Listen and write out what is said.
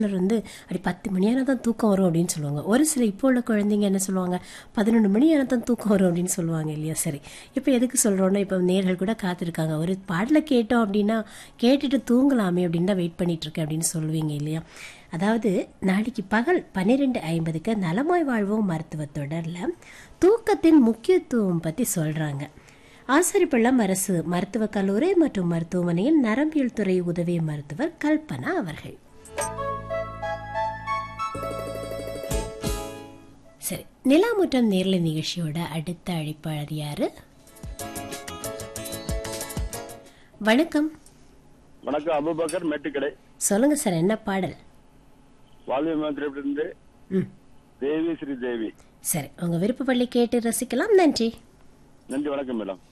சிலர் வந்து அப்படி பத்து மணியான தான் தூக்கம் வரும் அப்படின்னு சொல்லுவாங்க ஒரு சில இப்போ உள்ள குழந்தைங்க என்ன சொல்லுவாங்க பதினொன்று மணியான தான் தூக்கம் வரும் அப்படின்னு சொல்லுவாங்க இல்லையா சரி இப்போ எதுக்கு சொல்கிறோன்னா இப்போ நேர்கள் கூட காத்திருக்காங்க ஒரு பாடலை கேட்டோம் அப்படின்னா கேட்டுட்டு தூங்கலாமே அப்படின்னு தான் வெயிட் பண்ணிட்டு இருக்கேன் அப்படின்னு சொல்லுவீங்க இல்லையா அதாவது நாளைக்கு பகல் பன்னிரெண்டு ஐம்பதுக்கு நலமாய் வாழ்வோம் மருத்துவ தொடரில் தூக்கத்தின் முக்கியத்துவம் பற்றி சொல்கிறாங்க ஆசரிப்பள்ளம் அரசு மருத்துவக் கல்லூரி மற்றும் மருத்துவமனையில் நரம்பியல் துறை உதவி மருத்துவர் கல்பனா அவர்கள் சரி நிலாமுற்றம் நேர்ல நிகழ்ச்சியோட அடுத்த அழைப்பாளர் யாரு வணக்கம் வணக்கம் அபுபக்கர் மேட்டுக்கடை சொல்லுங்க சார் என்ன பாடல் வாழ்வு மந்திரிலிருந்து ம் தேவி ஸ்ரீ தேவி சரி உங்க விருப்பப்பள்ளி கேட்டு ரசிக்கலாம் நன்றி நன்றி வணக்கம் மேடம்